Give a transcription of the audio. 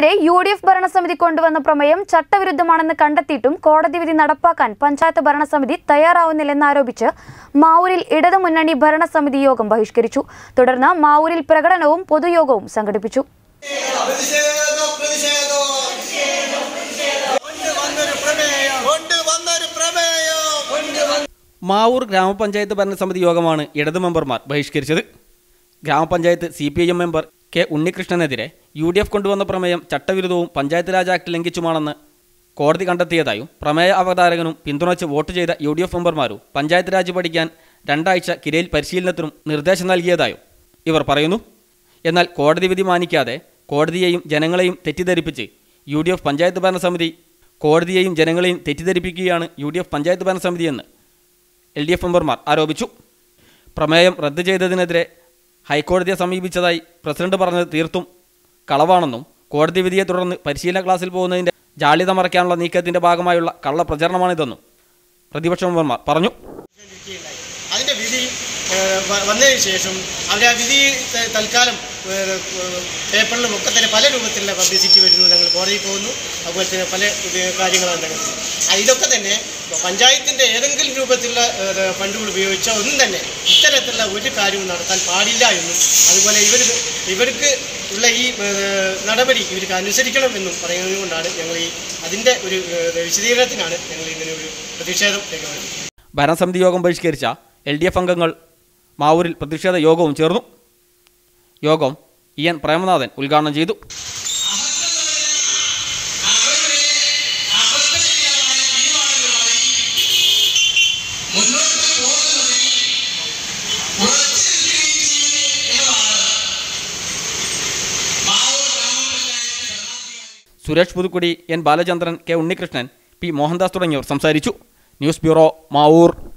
പഞ്ചായത്തിനെതിരെ U D F ഭരണസമിതി കൊണ്ടുവന്ന പ്രമേയം ചട്ടവിരുദ്ധമാണെന്ന് കണ്ടെത്തിയിട്ടും കോടതി വിധി നടപ്പാക്കാൻ പഞ്ചായത്ത് ഭരണസമിതി തയ്യാറാവുന്നില്ലെന്നാരോപിച്ച് മാവൂരിൽ ഇടതുമുന്നണി ഭരണസമിതി യോഗം ബഹിഷ്കരിച്ചു തുടർന്ന് മാവൂരിൽ പ്രകടനവും പൊതുയോഗവും സംഘടിപ്പിച്ചു പ്രതിഷേധം പ്രതിഷേധം കൊണ്ടുവന്നൊരു പ്രമേയം കൊണ്ടുവന്നൊരു പ്രമേയം മാവൂർ ഗ്രാമപഞ്ചായത്ത് ഭരണസമിതി യോഗമാണ് ഇടതു മെമ്പർമാർ ബഹിഷ്കരിച്ചത് ഗ്രാമപഞ്ചായത്ത് C P I M member K ഉണ്ണികൃഷ്ണനെതിരെ യു ഡി എഫ് കൊണ്ടുവന്ന പ്രമേയം ചട്ടവിരുദ്ധവും പഞ്ചായത്ത് രാജ് ആക്ട് ലംഘിച്ചുമാണെന്ന് കോടതി കണ്ടെത്തിയതായും പ്രമേയ അവതാരകനും പിന്തുണച്ച് വോട്ട് ചെയ്ത യു ഡി എഫ് മെമ്പർമാരും പഞ്ചായത്ത് രാജ് പഠിക്കാൻ രണ്ടാഴ്ച കിരയിൽ പരിശീലനത്തിനും നിർദ്ദേശം നൽകിയതായും ഇവർ പറയുന്നു എന്നാൽ കോടതി വിധി മാനിക്കാതെ കോടതിയെയും ജനങ്ങളെയും തെറ്റിദ്ധരിപ്പിച്ച് യു ഡി എഫ് പഞ്ചായത്ത് ഭരണസമിതി കോടതിയെയും ജനങ്ങളെയും തെറ്റിദ്ധരിപ്പിക്കുകയാണ് യു ഡി എഫ് പഞ്ചായത്ത് ഭരണസമിതിയെന്ന് എൽ ഡി എഫ് മെമ്പർമാർ ആരോപിച്ചു പ്രമേയം റദ്ദ് ചെയ്തതിനെതിരെ ഹൈക്കോടതിയെ സമീപിച്ചതായി പ്രസിഡന്റ് പറഞ്ഞത് തീർത്തും കളവാണെന്നും കോടതി വിധിയെ തുടർന്ന് പരിശീലന ക്ലാസ്സിൽ പോകുന്നതിന്റെ ജാള്യത മറയ്ക്കാനുള്ള നീക്കത്തിന്റെ ഭാഗമായുള്ള കള്ള പ്രചരണമാണിതെന്നും പ്രതിപക്ഷ മെമ്പർമാർ പറഞ്ഞു അതിന്റെ വിധി ഏഹ്, വ- വന്നതിന് ശേഷം അവർ ആ വിധി ത- തൽക്കാലം ഏഹ്, ഏഹ്, പേപ്പറിലും ഒക്കെ തന്നെ പല രൂപത്തിലുള്ള പബ്ലിസിറ്റി വരുന്നു ഞങ്ങൾ കോടതിയിൽ പോകുന്നു അതുപോലെ തന്നെ പല ഇത് കാര്യങ്ങളാണ് നടക്കുന്നത് ആ, ഇതൊക്കെ തന്നെ പഞ്ചായത്തിൻ്റെ ഏതെങ്കിലും രൂപത്തിലുള്ള ഏഹ്, ഫണ്ടുകൾ ഉപയോഗിച്ച ഒന്നും തന്നെ ഇത്തരത്തിലുള്ള ഒരു കാര്യവും നടത്താൻ പാടില്ല എന്നും അതുപോലെ ഇവർ ഇവർക്ക് ഉള്ള ഈ ഏഹ്, നടപടി ഇവർക്ക് അനുസരിക്കണം എന്നും പറയുന്നത് കൊണ്ടാണ് ഞങ്ങൾ ഈ അതിൻ്റെ ഒരു ഏഹ്, വിശദീകരണത്തിനാണ് ഞങ്ങൾ ഇങ്ങനെ ഒരു പ്രതിഷേധം രേഖപ്പെടുത്തുന്നത് ഭരണസമിതി യോഗം ബഹിഷ്കരിച്ച എൽ ഡി എഫ് അംഗങ്ങൾ മാവൂരിൽ പ്രതിഷേധ യോഗവും ചേർന്നു യോഗം ഇ എൻ പ്രേമനാഥൻ ഉദ്ഘാടനം ചെയ്തു Suresh Puthukkudi N Balachandran K Unnikrishnan P Mohandas തുടങ്ങിയവർ സംസാരിച്ചു ന്യൂസ് ബ്യൂറോ മാവൂർ